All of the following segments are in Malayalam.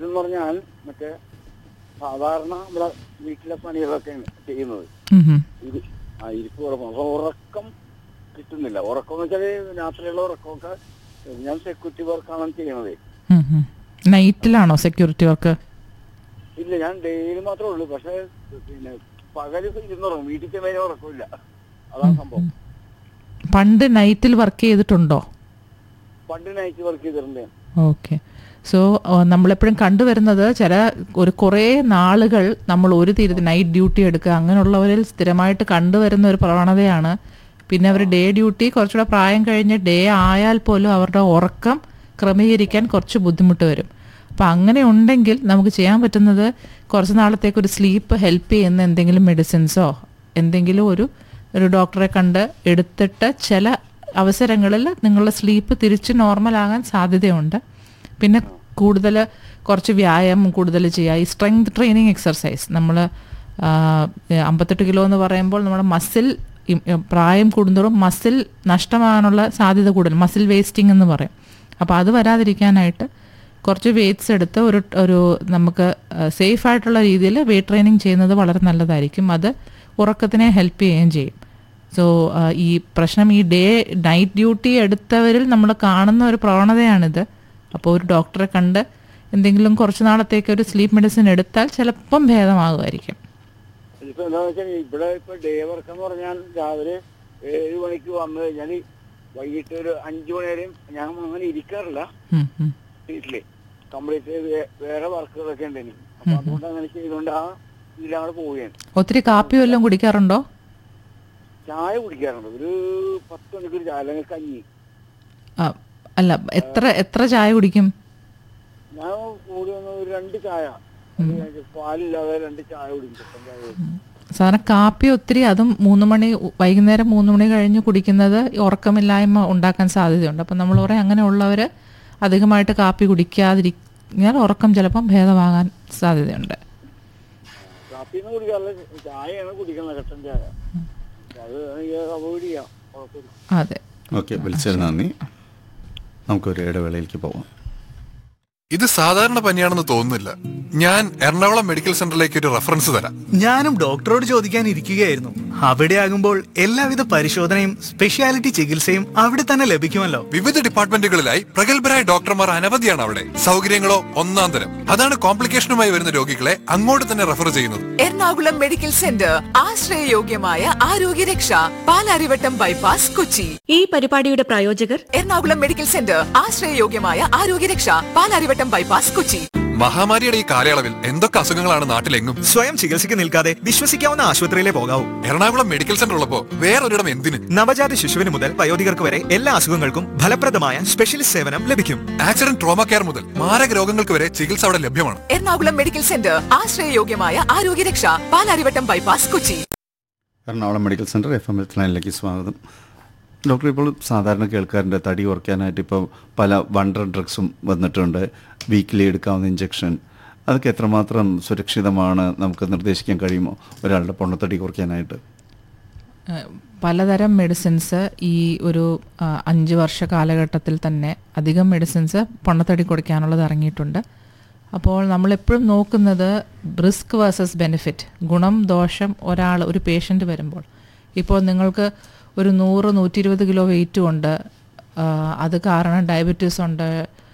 എന്ന് പറഞ്ഞാൽ മറ്റേ സാധാരണ നമ്മുടെ വീട്ടിലെ പണികളൊക്കെയാണ് ചെയ്യുന്നത് ഉം ഉം. ഇത് ആ ഇരിപ്പ് ഉറക്കം അപ്പൊ ഉറക്കം കിട്ടുന്നില്ല ഉറക്കം എന്ന് വെച്ചാൽ രാത്രിയുള്ള ഉറക്കമൊക്കെ ഞാൻ സെക്യൂരിറ്റി വർക്കാണ് ചെയ്യണത് ഉം ഉം. നൈറ്റിലാണോ സെക്യൂരിറ്റി വർക്ക് ഇല്ല ഞാൻ ഡെയിലി മാത്രമേ ഉള്ളൂ പക്ഷെ പിന്നെ പകല് ഇരുന്നുറങ്ങും വീട്ടിൽ ചെന്നതിന് ഉറക്കമില്ല അതാണ് സംഭവം പണ്ട് നൈറ്റിൽ വർക്ക് ചെയ്തിട്ടുണ്ടോ പണ്ട് നൈറ്റ് വർക്ക് ചെയ്തിട്ടുണ്ട് ഞാൻ. ഓക്കെ സോ നമ്മളെപ്പോഴും കണ്ടുവരുന്നത് ചില ഒരു കുറേ നാളുകൾ നമ്മൾ ഒരു തീരത്ത് നൈറ്റ് ഡ്യൂട്ടി എടുക്കുക അങ്ങനെയുള്ളവരിൽ സ്ഥിരമായിട്ട് കണ്ടുവരുന്ന ഒരു പ്രവണതയാണ് പിന്നെ അവർ ഡേ ഡ്യൂട്ടി കുറച്ചുകൂടെ പ്രായം കഴിഞ്ഞ് ഡേ ആയാൽ പോലും അവരുടെ ഉറക്കം ക്രമീകരിക്കാൻ കുറച്ച് ബുദ്ധിമുട്ട് വരും അപ്പം അങ്ങനെ ഉണ്ടെങ്കിൽ നമുക്ക് ചെയ്യാൻ പറ്റുന്നത് കുറച്ച് നാളത്തേക്ക് ഒരു സ്ലീപ്പ് ഹെൽപ്പ് ചെയ്യുന്ന എന്തെങ്കിലും മെഡിസിൻസോ എന്തെങ്കിലും ഒരു ഒരു ഡോക്ടറെ കണ്ട് എടുത്തിട്ട് ചില അവസരങ്ങളിൽ നിങ്ങളുടെ സ്ലീപ്പ് തിരിച്ച് നോർമലാകാൻ സാധ്യതയുണ്ട് പിന്നെ കൂടുതൽ കുറച്ച് വ്യായാമം കൂടുതൽ ചെയ്യുക ഈ സ്ട്രെങ്ത് ട്രെയിനിങ് എക്സർസൈസ് നമ്മൾ അമ്പത്തെട്ട് കിലോ എന്ന് പറയുമ്പോൾ നമ്മുടെ മസിൽ പ്രായം കൂടുന്തോറും മസിൽ നഷ്ടമാകാനുള്ള സാധ്യത കൂടുതൽ മസിൽ വേസ്റ്റിംഗ് എന്ന് പറയും അപ്പോൾ അത് വരാതിരിക്കാനായിട്ട് കുറച്ച് വെയ്റ്റ്സ് എടുത്ത് ഒരു ഒരു നമുക്ക് സേഫ് ആയിട്ടുള്ള രീതിയിൽ വെയ്റ്റ് ട്രെയിനിങ് ചെയ്യുന്നത് വളരെ നല്ലതായിരിക്കും അത് ഉറക്കത്തിനെ ഹെൽപ്പ് ചെയ്യുകയും ചെയ്യും സോ ഈ പ്രശ്നം ഈ ഡേ നൈറ്റ് ഡ്യൂട്ടി എടുത്തവരിൽ നമ്മൾ കാണുന്ന ഒരു പ്രവണതയാണിത് അപ്പോൾ ഒരു ഡോക്ടറെ കണ്ട് എന്തെങ്കിലും കുറച്ച് നാളത്തേക്ക് ഒരു സ്ലീപ്പ് മെഡിസിൻ എടുത്താൽ ചിലപ്പം ഭേദമാകുമായിരിക്കും ഇതിപ്പോ എന്താന്ന് വെച്ചാൽ ഇവിടെ ഇപ്പൊ ഡേ വർക്ക് എന്ന് പറഞ്ഞാൽ രാവിലെ ഏഴ് മണിക്ക് വന്നു കഴിഞ്ഞാൽ വൈകിട്ട് ഒരു അഞ്ചു മണി വരെയും ഞാൻ അങ്ങനെ ഇരിക്കാറില്ല ഉം, ഉം. വീട്ടില് കംപ്ലീറ്റ് വേറെ വർക്കുകളൊക്കെ ഉണ്ട് എനിക്ക് അപ്പൊ അതുകൊണ്ട് അങ്ങനെ ചെയ്തുകൊണ്ട് ആ ഇതിലവിടെ പോവുകയാണ് ഒത്തിരി കാപ്പി വല്ലതും കുടിക്കാറുണ്ടോ ചായ കുടിക്കാറുണ്ട് ഒരു പത്ത് മണിക്കൂർ ചായ അല്ലെങ്കിൽ കഞ്ഞി ആ, അല്ല എത്ര എത്ര ചായ കുടിക്കും ഞാൻ കൂടി വന്ന ഒരു രണ്ട് ചായ അത് കഴിഞ്ഞ് പാലില്ലാതെ രണ്ട് ചായ കുടിക്കും കട്ടൻ ചായ കുടിക്കും. സാധാരണ കാപ്പി ഒത്തിരി അതും മൂന്ന് മണി വൈകുന്നേരം മൂന്ന് മണി കഴിഞ്ഞ് കുടിക്കുന്നത് ഈ ഉറക്കമില്ലായ്മ ഉണ്ടാക്കാൻ സാധ്യതയുണ്ട് അപ്പം നമ്മൾ പറയും അങ്ങനെയുള്ളവർ അധികമായിട്ട് കാപ്പി കുടിക്കാതിരിക്കാൻ ഉറക്കം ചിലപ്പം ഭേദമാകാൻ സാധ്യതയുണ്ട് കാപ്പിയൊന്നും കുടിക്കാറില്ല ചായയാണ് കുടിക്കുന്നത് കട്ടൻ ചായ അപ്പൊ അത് എനിക്ക് അവോയ്ഡ് ചെയ്യാം കുഴപ്പമില്ല അതെ ഓക്കെ വിളിച്ചതിന് നന്ദി നമുക്കൊരു ഇടവേളയിലേക്ക് പോവാം ഇത് സാധാരണ പനിയാണെന്ന് തോന്നുന്നില്ല ഞാൻ എറണാകുളം മെഡിക്കൽ സെന്ററിലേക്ക് ഒരു റെഫറൻസ് തരാം ഞാനും ഡോക്ടറോട് ചോദിക്കാൻ ഇരിക്കുകയായിരുന്നു അവിടെ ആകുമ്പോൾ എല്ലാവിധ പരിശോധനയും സ്പെഷ്യാലിറ്റി ചികിത്സയും അവിടെ തന്നെ ലഭിക്കുമല്ലോ വിവിധ ഡിപ്പാർട്ട്മെന്റുകളിലായി പ്രഗത്ഭരായ ഡോക്ടർമാർ അനവധിയാണ് അവിടെ സൗകര്യങ്ങളോ ഒന്നാം തരം അതാണ് കോംപ്ലിക്കേഷനുമായി വരുന്ന രോഗികളെ അങ്ങോട്ട് തന്നെ റെഫർ ചെയ്യുന്നത് എറണാകുളം മെഡിക്കൽ സെന്റർ ആശ്രയയോഗ്യമായ ആരോഗ്യരക്ഷ പാലാരിവട്ടം ബൈപ്പാസ് കൊച്ചി ഈ പരിപാടിയുടെ പ്രായോജകർ എറണാകുളം മെഡിക്കൽ സെന്റർ ആശ്രയയോഗ്യമായ ആരോഗ്യരക്ഷ പാലാരിവട്ടം ബൈപ്പാസ് കൊച്ചി മഹാമാരിയുടെ ഈ കാലയളവിൽ എന്തൊക്കെ അസുഖങ്ങളാണ് നാട്ടിലെങ്ങും സ്വയം ചികിത്സയ്ക്ക് നിൽക്കാതെ വിശ്വസിക്കാവുന്ന ആശുപത്രിയിലെ പോകാവൂ എറണാകുളം മെഡിക്കൽ സെന്റർ ഉള്ളപ്പോ വേറൊരിടം എന്തിന് നവജാത ശിശുവിന് മുതൽ വയോധികർക്ക് വരെ എല്ലാ അസുഖങ്ങൾക്കും ഫലപ്രദമായ സ്പെഷ്യലിസ്റ്റ് സേവനം ലഭിക്കും ആക്സിഡന്റ് ട്രോമ കെയർ മുതൽ മാരക രോഗങ്ങൾക്ക് വരെ ചികിത്സ അവിടെ ലഭ്യമാണ് എറണാകുളം മെഡിക്കൽ സെന്റർ ആശ്രയയോഗ്യമായ ആരോഗ്യരക്ഷ Palarivattom bypass Kochi Ernakulam medical centre F M L ലൈനിലേക്ക് സ്വാഗതം ഡോക്ടർ ഇപ്പോൾ സാധാരണ കേൾക്കാറുണ്ട് തടി കുറയ്ക്കാനായിട്ട് ഇപ്പോൾ പല വണ്ടർ ഡ്രഗ്സും വന്നിട്ടുണ്ട് വീക്കിലി എടുക്കാവുന്ന ഇഞ്ചക്ഷൻ അതൊക്കെ എത്രമാത്രം സുരക്ഷിതമാണ് നമുക്ക് നിർദ്ദേശിക്കാൻ കഴിയുമോ ഒരാളുടെ പൊണ്ണത്തടി കുറയ്ക്കാനായിട്ട് ഏഹ് പലതരം മെഡിസിൻസ് ഈ ഒരു ആ, അഞ്ച് വർഷ കാലഘട്ടത്തിൽ തന്നെ അധികം മെഡിസിൻസ് പൊണ്ണത്തടി കൊടുക്കാനുള്ളത് ഇറങ്ങിയിട്ടുണ്ട് അപ്പോൾ നമ്മളെപ്പോഴും നോക്കുന്നത് റിസ്ക് വേഴ്സസ് ബെനിഫിറ്റ് ഗുണം ദോഷം ഒരാൾ ഒരു പേഷ്യൻ്റ് വരുമ്പോൾ ഇപ്പോൾ നിങ്ങൾക്ക് ഒരു നൂറ് നൂറ്റി ഇരുപത് കിലോ വെയിറ്റും ഉണ്ട് ആ, അത് കാരണം ഡയബറ്റീസ് ഉണ്ട്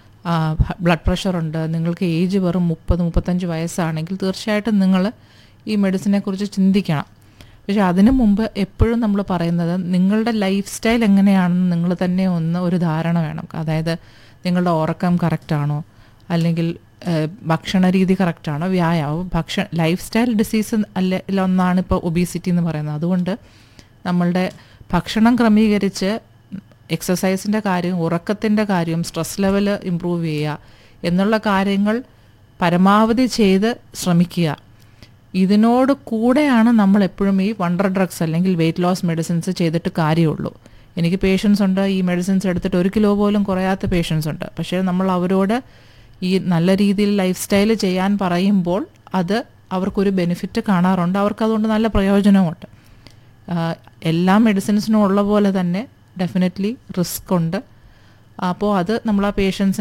ബ്ലഡ് പ്രഷറുണ്ട് നിങ്ങൾക്ക് ഏജ് വെറും മുപ്പത് മുപ്പത്തഞ്ച് വയസ്സാണെങ്കിൽ തീർച്ചയായിട്ടും നിങ്ങൾ ഈ മെഡിസിനെ കുറിച്ച് ചിന്തിക്കണം പക്ഷെ അതിനു മുമ്പ് എപ്പോഴും നമ്മൾ പറയുന്നത് നിങ്ങളുടെ ലൈഫ് സ്റ്റൈൽ എങ്ങനെയാണെന്ന് നിങ്ങൾ തന്നെ ഒന്ന് ഒരു ധാരണ വേണം അതായത് നിങ്ങളുടെ ഉറക്കം കറക്റ്റാണോ അല്ലെങ്കിൽ ഏഹ്, ഭക്ഷണ രീതി കറക്റ്റാണോ വ്യായാമം ഭക്ഷണ ലൈഫ് സ്റ്റൈൽ ഡിസീസ് അല്ല ഒന്നാണ് ഇപ്പോൾ ഒബീസിറ്റി എന്ന് പറയുന്നത് അതുകൊണ്ട് നമ്മളുടെ ഭക്ഷണം ക്രമീകരിച്ച് എക്സസൈസിൻ്റെ കാര്യം ഉറക്കത്തിൻ്റെ കാര്യം സ്ട്രെസ് ലെവൽ ഇമ്പ്രൂവ് ചെയ്യുക എന്നുള്ള കാര്യങ്ങൾ പരമാവധി ചെയ്ത് ശ്രമിക്കുക ഇതിനോട് കൂടെയാണ് നമ്മൾ എപ്പോഴും ഈ വണ്ടർ ഡ്രഗ്സ് അല്ലെങ്കിൽ വെയിറ്റ് ലോസ് മെഡിസിൻസ് ചെയ്തിട്ട് കാര്യമുള്ളൂ എനിക്ക് പേഷ്യൻസ് ഉണ്ട് ഈ മെഡിസിൻസ് എടുത്തിട്ട് ഒരു കിലോ പോലും കുറയാത്ത പേഷ്യൻസ് ഉണ്ട് പക്ഷേ നമ്മൾ അവരോട് ഈ നല്ല രീതിയിൽ ലൈഫ് സ്റ്റൈൽ ചെയ്യാൻ പറയുമ്പോൾ അത് അവർക്കൊരു ബെനിഫിറ്റ് കാണാറുണ്ട് അവർക്ക് അതുകൊണ്ട് നല്ല പ്രയോജനവുമുണ്ട് ആഹ് എല്ലാ മെഡിസിൻസിനും ഉള്ള പോലെ തന്നെ ഡെഫിനറ്റ്ലി റിസ്ക് ഉണ്ട് അപ്പോൾ അത് നമ്മൾ ആ പേഷ്യൻസിന്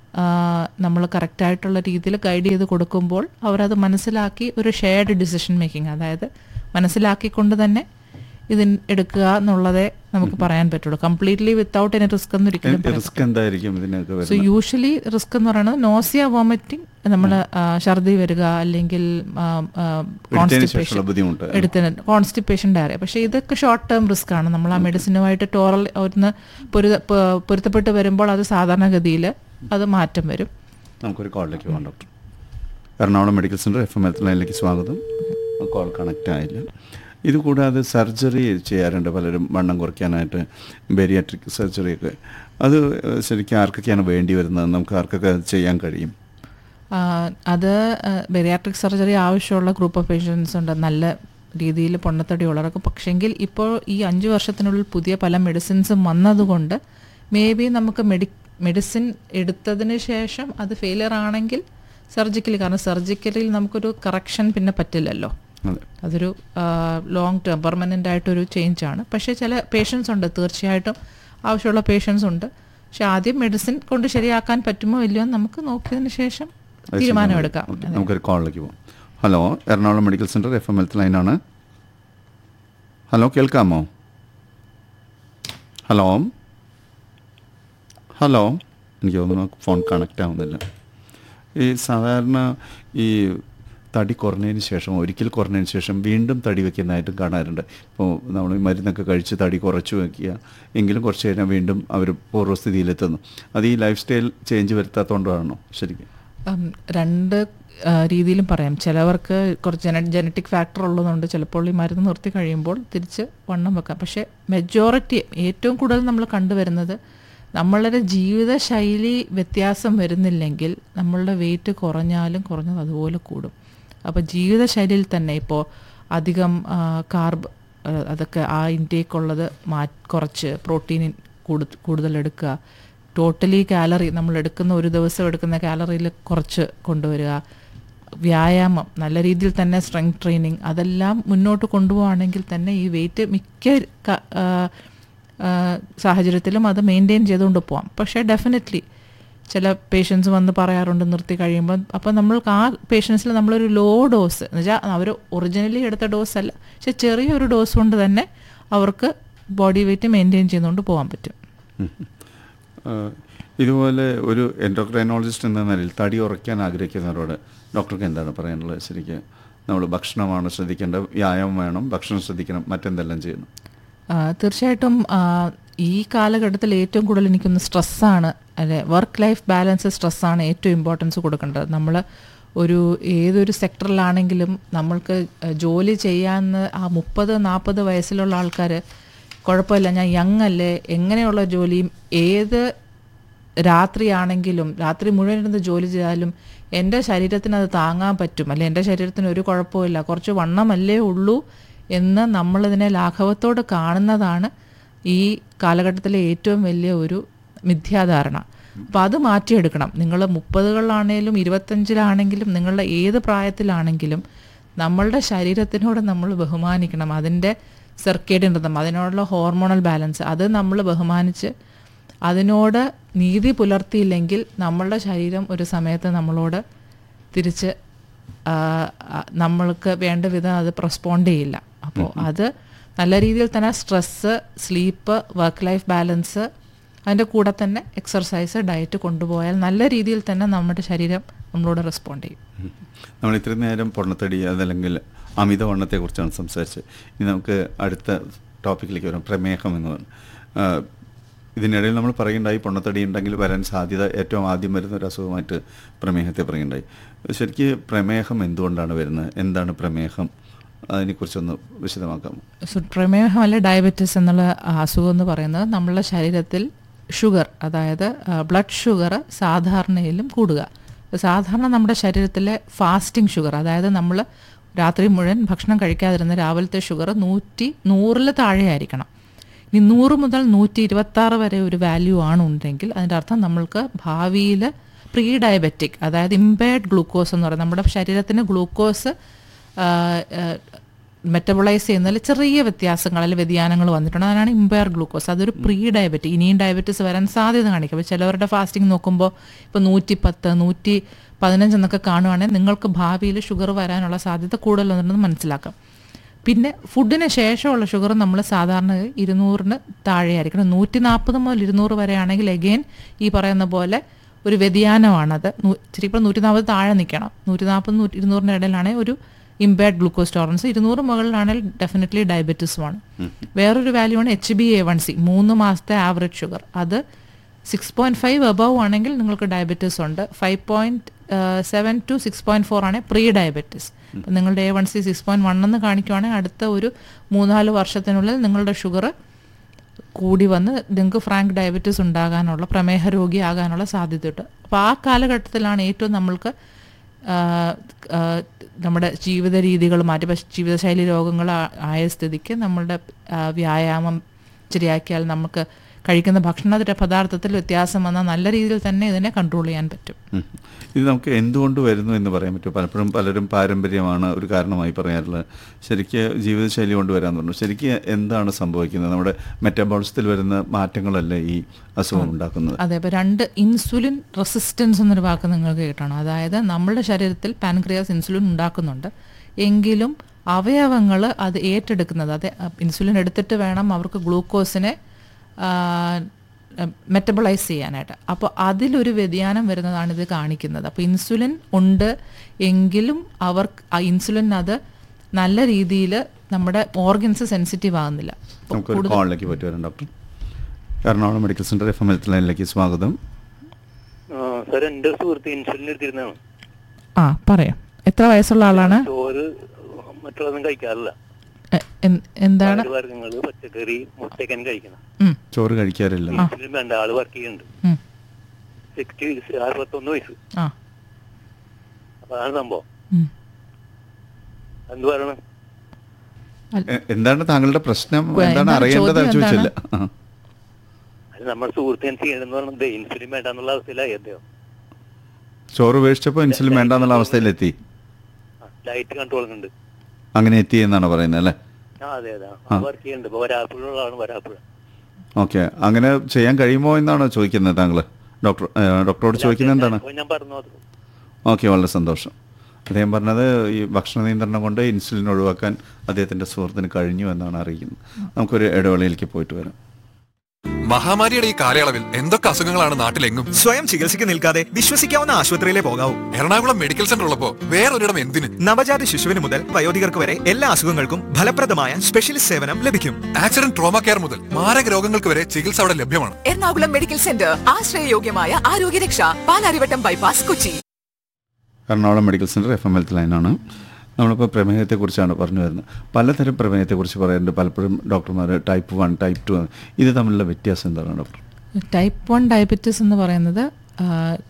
നമ്മൾ കറക്റ്റായിട്ടുള്ള രീതിയിൽ ഗൈഡ് ചെയ്ത് കൊടുക്കുമ്പോൾ അവരത് മനസ്സിലാക്കി ഒരു ഷെയർഡ് ഡിസിഷൻ മേക്കിംഗ് അതായത് മനസ്സിലാക്കിക്കൊണ്ട് തന്നെ ഇതിന് എടുക്കുക എന്നുള്ളതേ നമുക്ക് പറയാൻ പറ്റുള്ളൂ കംപ്ലീറ്റ്ലി വിത്തൗട്ട് എനി റിസ്ക് എന്ന് ഒരിക്കലും പറയാൻ റിസ്ക് എന്തായിരിക്കും ഇതിനൊക്കെ സോ വരുന്നത് യൂഷ്വലി റിസ്ക് എന്ന് പറയുന്നത് നോസിയ വോമിറ്റിംഗ് നമ്മൾ ഛർദി വരിക അല്ലെങ്കിൽ എടുത്തതിന് ശേഷമുള്ള ബുദ്ധിമുട്ട് എടുത്തിന് കോൺസ്റ്റിപ്പേഷൻ ഡയറിയ പക്ഷേ ഇതൊക്കെ ഷോർട്ട് ടേം റിസ്ക് ആണ് നമ്മൾ ആ മെഡിസിനുമായിട്ട് ടോറൽ ഒന്ന് പൊരുത പ- പൊരുത്തപ്പെട്ട് വരുമ്പോൾ അത് സാധാരണഗതിയിൽ അത് മാറ്റം വരും നമുക്കൊരു കോളിലേക്ക് പോകാം doctor Ernakulam medical centre F M health ലൈനിലേക്ക് സ്വാഗതം കോൾ കണക്റ്റ് ആയില്ല ഇത് കൂടാതെ സർജറി ചെയ്യാറുണ്ട് പലരും വണ്ണം കുറയ്ക്കാനായിട്ട് ബെരിയാട്രിക് സർജറിയൊക്കെ അത് ശരിക്കും ആർക്കൊക്കെയാണ് വേണ്ടി വരുന്നത് നമുക്ക് ആർക്കൊക്കെ അത് ചെയ്യാൻ കഴിയും ആ, അത് ബെറിയാട്രിക് സർജറി ആവശ്യമുള്ള ഗ്രൂപ്പ് ഓഫ് പേഷ്യൻസ് ഉണ്ട് നല്ല രീതിയിൽ പൊണ്ണത്തടി ഉള്ളവർക്ക് പക്ഷെങ്കിൽ ഇപ്പോൾ ഈ അഞ്ച് വർഷത്തിനുള്ളിൽ പുതിയ പല മെഡിസിൻസും വന്നതുകൊണ്ട് മേ ബി നമുക്ക് മെഡി മെഡിസിൻ എടുത്തതിന് ശേഷം അത് ഫെയിലിയർ ആണെങ്കിൽ സർജിക്കലി കാരണം സർജിക്കലിൽ നമുക്കൊരു കറക്ഷൻ പിന്നെ പറ്റില്ലല്ലോ അതെ അതൊരു ലോങ് ടേം പെർമനൻ്റ് ആയിട്ടൊരു ചേഞ്ച് ആണ് പക്ഷേ ചില പേഷ്യൻസ് ഉണ്ട് തീർച്ചയായിട്ടും ആവശ്യമുള്ള പേഷ്യൻസ് ഉണ്ട് പക്ഷെ ആദ്യം മെഡിസിൻ കൊണ്ട് ശരിയാക്കാൻ പറ്റുമോ ഇല്ലയോ എന്ന് നമുക്ക് നോക്കിയതിന് ശേഷം അത് തീരുമാനമെടുക്കാം ഓക്കേ, നമുക്കൊരു കോളിലേക്ക് പോകാം hello Ernakulam medical centre F M health ലൈനാണ് ഹലോ കേൾക്കാമോ ഹലോ ഹലോ എനിക്ക് തോന്നുന്നു ഫോൺ കണക്റ്റ് ആവുന്നില്ല ഈ സാധാരണ ഈ തടി കുറഞ്ഞതിന് ശേഷം ഒരിക്കൽ കുറഞ്ഞതിന് ശേഷം വീണ്ടും തടി വെക്കുന്നതായിട്ടും കാണാറുണ്ട് ഇപ്പോൾ നമ്മൾ ഈ മരുന്നൊക്കെ കഴിച്ച് തടി കുറച്ച് വെക്കുക എങ്കിലും കുറച്ച് കഴിഞ്ഞാൽ വീണ്ടും അവർ പൂർവ്വസ്ഥിതിയിലെത്തുന്നു അത് ഈ ലൈഫ് സ്റ്റൈൽ ചേഞ്ച് വരുത്താത്തതുകൊണ്ടാണോ ശരിക്കും ഉം, രണ്ട് ആ, രീതിയിലും പറയാം ചിലവർക്ക് കുറച്ച് ജന ജനറ്റിക് ഫാക്ടർ ഉള്ളതുകൊണ്ട് ചിലപ്പോൾ ഈ മരുന്ന് നിർത്തി കഴിയുമ്പോൾ തിരിച്ച് വണ്ണം വെക്കാം പക്ഷേ മെജോറിറ്റി ഏറ്റവും കൂടുതൽ നമ്മൾ കണ്ടുവരുന്നത് നമ്മളുടെ ജീവിതശൈലി വ്യത്യാസം വരുന്നില്ലെങ്കിൽ നമ്മളുടെ വെയിറ്റ് കുറഞ്ഞാലും കുറഞ്ഞത് അതുപോലെ കൂടും അപ്പോൾ ജീവിതശൈലിയിൽ തന്നെ ഇപ്പോൾ അധികം കാർബ് അതൊക്കെ ആ ഇൻടേക്ക് ഉള്ളത് മാ കുറച്ച് പ്രോട്ടീൻ കൂടു- കൂടുതൽ എടുക്കുക ടോട്ടലി കാലറി നമ്മൾ എടുക്കുന്ന ഒരു ദിവസം എടുക്കുന്ന കാലറിയിൽ കുറച്ച് കൊണ്ടുവരിക വ്യായാമം നല്ല രീതിയിൽ തന്നെ സ്ട്രെങ്ത് ട്രെയിനിങ് അതെല്ലാം മുന്നോട്ട് കൊണ്ടുപോവുകയാണെങ്കിൽ തന്നെ ഈ വെയിറ്റ് മിക്ക ക- ആ, ആ, സാഹചര്യത്തിലും അത് മെയിൻറ്റെയിൻ ചെയ്തുകൊണ്ട് പോവാം പക്ഷേ ഡെഫിനറ്റ്ലി ചില പേഷ്യൻസ് വന്ന് പറയാറുണ്ട് നിർത്തി കഴിയുമ്പോൾ അപ്പോൾ നമ്മൾക്ക് ആ പേഷ്യൻസിൽ നമ്മളൊരു ലോ ഡോസ് എന്ന് വെച്ചാൽ അവർ ഒറിജിനലി എടുത്ത ഡോസ് അല്ല പക്ഷെ ചെറിയൊരു ഡോസ് കൊണ്ട് തന്നെ അവർക്ക് ബോഡി വെയിറ്റ് മെയിൻറ്റെയിൻ ചെയ്തുകൊണ്ട് പോകാൻ പറ്റും ആഹ് ഇതുപോലെ ഒരു എൻഡോക്രൈനോളജിസ്റ്റ് എന്ന നിലയിൽ തടി ഉറയ്ക്കാൻ ആഗ്രഹിക്കുന്നവരോട് ഡോക്ടർക്ക് എന്താണ് പറയാനുള്ളത് ശരിക്കും നമ്മൾ ഭക്ഷണമാണ് ശ്രദ്ധിക്കേണ്ടത് വ്യായാമം വേണം ഭക്ഷണം ശ്രദ്ധിക്കണം മറ്റെന്തെല്ലാം ചെയ്യണം ആ, തീർച്ചയായിട്ടും ആ, ഈ കാലഘട്ടത്തിൽ ഏറ്റവും കൂടുതൽ എനിക്കൊന്ന് സ്ട്രെസ്സാണ് അല്ലെ വർക്ക് ലൈഫ് ബാലൻസ് സ്ട്രെസ്സാണ് ഏറ്റവും ഇമ്പോർട്ടൻസ് കൊടുക്കേണ്ടത് നമ്മൾ ഒരു ഏതൊരു സെക്ടറിലാണെങ്കിലും നമ്മൾക്ക് ജോലി ചെയ്യാന്ന് ആ മുപ്പത് നാൽപ്പത് വയസ്സിലുള്ള ആൾക്കാർ കുഴപ്പമില്ല ഞാൻ യങ് അല്ലേ എങ്ങനെയുള്ള ജോലിയും ഏത് രാത്രിയാണെങ്കിലും രാത്രി മുഴുവൻ ഇരുന്ന് ജോലി ചെയ്താലും എൻ്റെ ശരീരത്തിന് അത് താങ്ങാൻ പറ്റും അല്ലെ എൻ്റെ ശരീരത്തിന് ഒരു കുഴപ്പമില്ല കുറച്ച് വണ്ണമല്ലേ ഉള്ളൂ എന്ന് നമ്മളിതിനെ ലാഘവത്തോട് കാണുന്നതാണ് ഈ കാലഘട്ടത്തിലെ ഏറ്റവും വലിയ ഒരു മിഥ്യാധാരണ അപ്പോൾ അത് മാറ്റിയെടുക്കണം നിങ്ങൾ മുപ്പതുകളിലാണേലും ഇരുപത്തഞ്ചിലാണെങ്കിലും നിങ്ങളുടെ ഏത് പ്രായത്തിലാണെങ്കിലും നമ്മളുടെ ശരീരത്തിനോട് നമ്മൾ ബഹുമാനിക്കണം അതിൻ്റെ സർക്കേഡിയൻ റിതം അതിനോടുള്ള ഹോർമോണൽ ബാലൻസ് അത് നമ്മൾ ബഹുമാനിച്ച് അതിനോട് നീതി പുലർത്തിയില്ലെങ്കിൽ നമ്മളുടെ ശരീരം ഒരു സമയത്ത് നമ്മളോട് തിരിച്ച് ആ, ആ, നമ്മൾക്ക് വേണ്ട വിധം അത് റെസ്പോണ്ട് ചെയ്യില്ല അപ്പോൾ അത് നല്ല രീതിയിൽ തന്നെ stress sleep work life balance അതിൻ്റെ കൂടെ തന്നെ എക്സർസൈസ് ഡയറ്റ് കൊണ്ടുപോയാൽ നല്ല രീതിയിൽ തന്നെ നമ്മുടെ ശരീരം നമ്മളോട് റെസ്പോണ്ട് ചെയ്യും ഉം. നമ്മൾ ഇത്രയും നേരം പൊണ്ണത്തടി അതല്ലെങ്കിൽ അമിതവണ്ണത്തെക്കുറിച്ചാണ് സംസാരിച്ചത് ഇനി നമുക്ക് അടുത്ത ടോപ്പിക്കിലേക്ക് വരാം പ്രമേഹം എന്ന് പറഞ്ഞു ആ, ഇതിനിടയിൽ നമ്മൾ പറയുണ്ടായി പൊണ്ണത്തടി ഉണ്ടെങ്കിൽ വരാൻ സാധ്യത ഏറ്റവും ആദ്യം വരുന്ന ഒരു അസുഖമായിട്ട് പ്രമേഹത്തെ പറയുണ്ടായി ശരിക്ക് പ്രമേഹം എന്തുകൊണ്ടാണ് വരുന്നത് എന്താണ് പ്രമേഹം അതിനെക്കുറിച്ചൊന്ന് വിശദമാക്കാമോ സു- പ്രമേഹം അല്ലെ ഡയബറ്റിസ് എന്നുള്ള അസുഖം എന്ന് പറയുന്നത് നമ്മളുടെ ശരീരത്തിൽ ഷുഗർ അതായത് ബ്ലഡ് ഷുഗർ സാധാരണയിലും കൂടുക സാധാരണ നമ്മുടെ ശരീരത്തിലെ ഫാസ്റ്റിംഗ് ഷുഗർ അതായത് നമ്മൾ രാത്രി മുഴുവൻ ഭക്ഷണം കഴിക്കാതിരുന്ന രാവിലത്തെ ഷുഗർ നൂറ്റി നൂറിൽ താഴെയായിരിക്കണം ഇനി നൂറ് മുതൽ നൂറ്റി ഇരുപത്താറ് വരെ ഒരു വാല്യൂ ആണ് ഉണ്ടെങ്കിൽ അതിൻ്റെ അർത്ഥം നമ്മൾക്ക് ഭാവിയിൽ പ്രീ ഡയബറ്റിക് അതായത് ഇമ്പയർഡ് ഗ്ലൂക്കോസ് എന്ന് പറയുന്നത് നമ്മുടെ ശരീരത്തിന് ഗ്ലൂക്കോസ് മെറ്റബോളൈസ് ചെയ്യുന്നതിൽ ചെറിയ വ്യത്യാസങ്ങൾ അല്ലെങ്കിൽ വ്യതിയാനങ്ങൾ വന്നിട്ടുണ്ട് അതിനാണ് ഇമ്പയർ ഗ്ലൂക്കോസ് അതൊരു പ്രീ ഡയബറ്റ് ഇനിയും ഡയബറ്റീസ് വരാൻ സാധ്യത കാണിക്കും അപ്പോൾ ചിലവരുടെ ഫാസ്റ്റിംഗ് നോക്കുമ്പോൾ ഇപ്പോൾ നൂറ്റി പത്ത് നൂറ്റി പതിനഞ്ച് എന്നൊക്കെ കാണുവാണെങ്കിൽ നിങ്ങൾക്ക് ഭാവിയിൽ ഷുഗർ വരാനുള്ള സാധ്യത കൂടുതലുണ്ടെന്ന് മനസ്സിലാക്കാം പിന്നെ ഫുഡിന് ശേഷമുള്ള ഷുഗർ നമ്മൾ സാധാരണ ഇരുന്നൂറിന് താഴെയായിരിക്കണം നൂറ്റി നാൽപ്പത് മുതൽ ഇരുന്നൂറ് വരെ ആണെങ്കിൽ എഗെയിൻ ഈ പറയുന്ന പോലെ ഒരു വ്യതിയാനമാണത് ശരിക്കും നൂറ്റി നാൽപ്പത് താഴെ നിൽക്കണം നൂറ്റി നാൽപ്പത് നൂറ്റി ഇരുന്നൂറിൻ്റെ ഇടയിലാണെങ്കിൽ ഒരു ഇമ്പയർഡ് ഗ്ലൂക്കോസ് ടോളറൻസ് ഇരുന്നൂറ് മുകളിലാണെങ്കിൽ ഡെഫിനറ്റ്ലി ഡയബറ്റീസുമാണ് വേറൊരു വാല്യൂ ആണ് H B A one C മൂന്ന് മാസത്തെ ആവറേജ് ഷുഗർ അത് സിക്സ് പോയിന്റ് ഫൈവ് അബവ് ആണെങ്കിൽ നിങ്ങൾക്ക് ഡയബറ്റീസ് ഉണ്ട് five point seven to six point four ആണ് പ്രീ ഡയബറ്റീസ് അപ്പം നിങ്ങളുടെ A one C six point one എന്ന് കാണിക്കുവാണെങ്കിൽ അടുത്ത ഒരു മൂന്നാല് വർഷത്തിനുള്ളിൽ നിങ്ങളുടെ ഷുഗർ കൂടി വന്ന് നിങ്ങൾക്ക് ഫ്രാങ്ക് ഡയബറ്റീസ് ഉണ്ടാകാനുള്ള പ്രമേഹ രോഗിയാകാനുള്ള സാധ്യതയുണ്ട് അപ്പോൾ ആ കാലഘട്ടത്തിലാണ് ഏറ്റവും നമ്മൾക്ക് ആ, ആ, നമ്മുടെ ജീവിത രീതികൾ മാറ്റി പക്ഷേ ജീവിതശൈലി രോഗങ്ങൾ ആ- ആയ സ്ഥിതിക്ക് നമ്മളുടെ ആ, വ്യായാമം ശരിയാക്കിയാൽ നമുക്ക് കഴിക്കുന്ന ഭക്ഷണ പദാർത്ഥത്തിൽ വ്യത്യാസം വന്നാൽ നല്ല രീതിയിൽ തന്നെ ഇതിനെ കൺട്രോൾ ചെയ്യാൻ പറ്റും ഉം. ഇത് നമുക്ക് എന്തുകൊണ്ട് വരുന്നു എന്ന് പറയാൻ പറ്റും പലപ്പോഴും പലരും പാരമ്പര്യമാണ് ഒരു കാരണമായി പറയാറുള്ളത് ശരിക്ക് ജീവിതശൈലി കൊണ്ട് വരാൻ പറഞ്ഞു ശരിക്ക് എന്താണ് സംഭവിക്കുന്നത് നമ്മുടെ മെറ്റബോളിസത്തിൽ വരുന്ന മാറ്റങ്ങളല്ലേ ഈ അസുഖം ഉണ്ടാക്കുന്നത് അതെ അപ്പോൾ രണ്ട് ഇൻസുലിൻ റെസിസ്റ്റൻസ് എന്നൊരു വാക്ക് നിങ്ങൾക്ക് കേട്ടാണ് അതായത് നമ്മുടെ ശരീരത്തിൽ പാൻക്രിയാസ് ഇൻസുലിൻ ഉണ്ടാക്കുന്നുണ്ട് എങ്കിലും അവയവങ്ങൾ അത് ഏറ്റെടുക്കുന്നത് അതെ ഇൻസുലിൻ എടുത്തിട്ട് വേണം അവർക്ക് ഗ്ലൂക്കോസിനെ മെറ്റബിളൈസ് ചെയ്യാനായിട്ട് അപ്പോൾ അതിലൊരു വ്യതിയാനം വരുന്നതാണ് ഇത് കാണിക്കുന്നത് അപ്പോൾ ഇൻസുലിൻ ഉണ്ട് എങ്കിലും അവർ ആ ഇൻസുലിൻ അത് നല്ല രീതിയിൽ നമ്മുടെ ഓർഗൻസ് സെൻസിറ്റീവ് ആകുന്നില്ല അപ്പോൾ നമുക്കൊരു കോളിലേക്ക് പറ്റി വരാം doctor Ernakulam medical centre F M health ലൈനിലേക്ക് സ്വാഗതം സാർ എന്റെ സുഹൃത്ത് ഇൻസുലിൻ എടുത്തിരുന്നതാണ് ആ പറയാം എത്ര വയസ്സുള്ള ആളാണ് ചോറ് മറ്റുള്ളതൊന്നും കഴിക്കാറില്ല എ- എൻ- എന്താണ് വർഗ്ഗങ്ങള് പച്ചക്കറി മുട്ടയ്ക്കൻ കഴിക്കണം ഉം, ചോറ് കഴിക്കാറില്ല ഇൻസുലിൻ വേണ്ട ആള് വർക്ക് ചെയ്യുന്നുണ്ട് ഉം, സിക്സ്റ്റി അറുപത്തൊന്ന് വയസ്സ് ആ അപ്പൊ അതാണ് സംഭവം ഉം. എന്ത് പറയണം എ- എന്താണ് താങ്കളുടെ പ്രശ്നം ഉവ്വ്, എന്താണ് എന്താണ് അറിയേണ്ടത് ചോദ്യം ചോദിച്ചില്ല ആ. അത് നമ്മുടെ സുഹൃത്തിന് ചെയ്യണമെന്ന് പറഞ്ഞത് ഇൻസുലിൻ വേണ്ട എന്നുള്ള അവസ്ഥയിലായി അദ്ദേഹം ചോറ് ഉപേക്ഷിച്ചപ്പോൾ ഇൻസുലിൻ വേണ്ട എന്നുള്ള അവസ്ഥയിലെത്തി ഡയറ്റ് കൺട്രോൾ ഉണ്ട് അങ്ങനെ എത്തി എന്നാണ് പറയുന്നത് അല്ലേ ആ അതെ അതെ വർക്ക് ചെയ്യുന്നുണ്ട് ഇപ്പൊ വരാപ്പുഴയുള്ള ആളാണ് വരാപ്പുഴ ഓക്കെ അങ്ങനെ ചെയ്യാൻ കഴിയുമോ എന്നാണോ ചോദിക്കുന്നത് താങ്കൾ ഡോക്ടർ ഏ, ഡോക്ടറോട് ചോദിക്കുന്നത് എന്താണ് അപ്പൊ ഞാൻ പറഞ്ഞു അത് ഓക്കെ വളരെ സന്തോഷം അദ്ദേഹം പറഞ്ഞത് ഈ ഭക്ഷണ നിയന്ത്രണം കൊണ്ട് ഇൻസുലിൻ ഒഴിവാക്കാൻ അദ്ദേഹത്തിൻ്റെ സുഹൃത്തിന് കഴിഞ്ഞു എന്നാണ് അറിയിക്കുന്നത് നമുക്കൊരു ഇടവേളയിലേക്ക് പോയിട്ട് വരാം മഹാമാരിയുടെ ഈ കാലയളവിൽ എന്തൊക്കെ അസുഖങ്ങളാണ് നാട്ടിലെങ്ങും സ്വയം ചികിത്സയ്ക്ക് നിൽക്കാതെ വിശ്വസിക്കാവുന്ന ആശുപത്രിയിലെ പോകാവൂ എറണാകുളം മെഡിക്കൽ സെന്റർ ഉള്ളപ്പോ വേറൊരിടം എന്തിന് നവജാത ശിശുവിന് മുതൽ വയോധികർക്ക് വരെ എല്ലാ അസുഖങ്ങൾക്കും ഫലപ്രദമായ സ്പെഷ്യലിസ്റ്റ് സേവനം ലഭിക്കും ആക്സിഡന്റ് ട്രോമ കെയർ മുതൽ മാരക രോഗങ്ങൾക്ക് വരെ ചികിത്സ അവിടെ ലഭ്യമാണ് എറണാകുളം മെഡിക്കൽ സെന്റർ ആശ്രയയോഗ്യമായ ആരോഗ്യരക്ഷ Palarivattom bypass Kochi Ernakulam medical centre F M health ലൈനാണ് നമ്മളിപ്പോൾ പ്രമേഹത്തെക്കുറിച്ചാണ് പറഞ്ഞു വരുന്നത് പലതരം പ്രമേഹത്തെക്കുറിച്ച് പറയാറുണ്ട് പലപ്പോഴും ഡോക്ടർമാർ ടൈപ്പ് വൺ ടൈപ്പ് ടു ഇത് തമ്മിലുള്ള വ്യത്യാസം എന്താണ് ഡോക്ടർ ടൈപ്പ് വൺ ഡയബറ്റീസ് എന്ന് പറയുന്നത് ആ,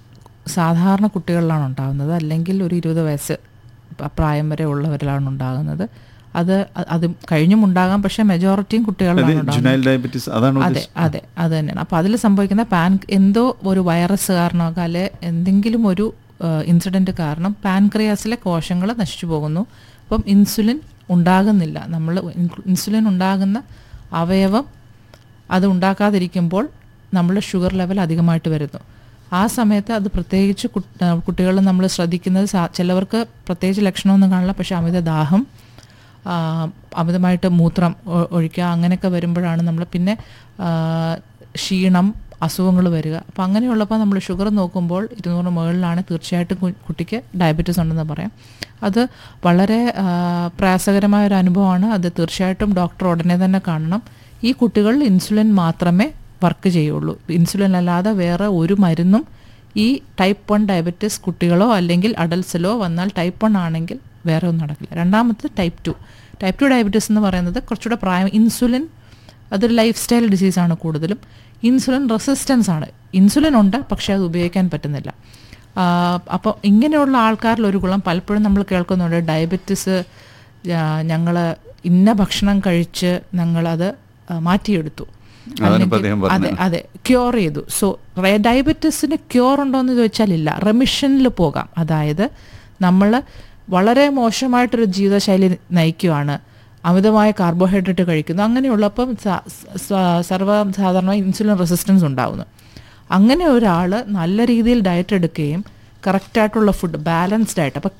സാധാരണ കുട്ടികളിലാണ് ഉണ്ടാകുന്നത് അല്ലെങ്കിൽ ഒരു ഇരുപത് വയസ്സ് പ- പ്രായം വരെ ഉള്ളവരിലാണ് ഉണ്ടാകുന്നത് അത് അ- അത് കഴിഞ്ഞും ഉണ്ടാകാം പക്ഷേ മെജോറിറ്റിയും കുട്ടികളിലാണ് ഉണ്ടാകുന്നത് ജുനൈൽ ഡയബറ്റീസ് അതാണ് അതെ ഉദ്ദേശിച്ചത്? അതെ അത് തന്നെയാണ് അപ്പോൾ അതിൽ സംഭവിക്കുന്ന പാൻ എന്തോ ഒരു വൈറസ് കാരണമൊക്കെ അല്ലെ എന്തെങ്കിലും ഒരു ഇൻസിഡൻറ്റ് കാരണം പാൻക്രിയാസിലെ കോശങ്ങൾ നശിച്ചു പോകുന്നു അപ്പം ഇൻസുലിൻ ഉണ്ടാകുന്നില്ല നമ്മൾ ഇൻസുലിൻ ഉണ്ടാകുന്ന അവയവം അത് ഉണ്ടാക്കാതിരിക്കുമ്പോൾ നമ്മുടെ ഷുഗർ ലെവൽ അധികമായിട്ട് വരുന്നു ആ സമയത്ത് അത് പ്രത്യേകിച്ച് കുട്ടികൾ നമ്മൾ ശ്രദ്ധിക്കുന്നത് സാ- ചിലവർക്ക് പ്രത്യേകിച്ച് ലക്ഷണമൊന്നും കാണില്ല പക്ഷേ അമിത ദാഹം ആ, അമിതമായിട്ട് മൂത്രം ഒ- ഒഴിക്കുക അങ്ങനെയൊക്കെ വരുമ്പോഴാണ് നമ്മൾ പിന്നെ ആ, ക്ഷീണം അസുഖങ്ങൾ വരിക അപ്പോൾ അങ്ങനെയുള്ളപ്പോൾ നമ്മൾ ഷുഗർ നോക്കുമ്പോൾ ഇരുന്നൂറ് മുകളിലാണ് തീർച്ചയായിട്ടും കു- കുട്ടിക്ക് ഡയബറ്റീസ് ഉണ്ടെന്ന് പറയാം അത് വളരെ ആ, പ്രയാസകരമായ ഒരു അനുഭവമാണ് അത് തീർച്ചയായിട്ടും ഡോക്ടർ ഉടനെ തന്നെ കാണണം ഈ കുട്ടികളിൽ ഇൻസുലിൻ മാത്രമേ വർക്ക് ചെയ്യുള്ളൂ ഇൻസുലിൻ അല്ലാതെ വേറെ ഒരു മരുന്നും ഈ ടൈപ്പ് വൺ ഡയബറ്റീസ് കുട്ടികളോ അല്ലെങ്കിൽ അഡൽട്സിലോ വന്നാൽ ടൈപ്പ് വൺ ആണെങ്കിൽ വേറെ ഒന്നും നടക്കില്ല രണ്ടാമത്തെ type two type two diabetes എന്ന് പറയുന്നത് കുറച്ചുകൂടെ പ്രായം ഇൻസുലിൻ അതൊരു ലൈഫ് സ്റ്റൈൽ ഡിസീസാണ് കൂടുതലും ഇൻസുലിൻ റെസിസ്റ്റൻസ് ആണ് ഇൻസുലിൻ ഉണ്ട് പക്ഷേ അത് ഉപയോഗിക്കാൻ പറ്റുന്നില്ല അപ്പോൾ ഇങ്ങനെയുള്ള ആൾക്കാരിൽ ഒരു ഗുണം പലപ്പോഴും നമ്മൾ കേൾക്കുന്നുണ്ട് ഡയബറ്റിസ് ഞങ്ങൾ ഇന്ന ഭക്ഷണം കഴിച്ച് ഞങ്ങളത് ആ, മാറ്റിയെടുത്തു അതാണ് ഇപ്പൊ അല്ലെങ്കിൽ- അദ്ദേഹം അതെ പറഞ്ഞത്. അതെ ക്യൂർ ചെയ്തു സോ ഡയബറ്റിസിന് ക്യൂർ ഉണ്ടോ എന്ന് ചോദിച്ചാൽ ഇല്ല റെമിഷനിൽ പോകാം അതായത് നമ്മൾ വളരെ മോശമായിട്ടൊരു ജീവിതശൈലി നയിക്കുവാണ് അമിതമായ കാർബോഹൈഡ്രേറ്റ് കഴിക്കുന്നു അങ്ങനെയുള്ളപ്പം സ- സ- സർവ്വസാധാരണമായി ഇൻസുലിൻ റെസിസ്റ്റൻസ് ഉണ്ടാവുന്നു അങ്ങനെ ഒരാൾ നല്ല രീതിയിൽ ഡയറ്റ് എടുക്കുകയും കറക്റ്റായിട്ടുള്ള ഫുഡ് ബാലൻസ്ഡ് ആയിട്ട് അപ്പോൾ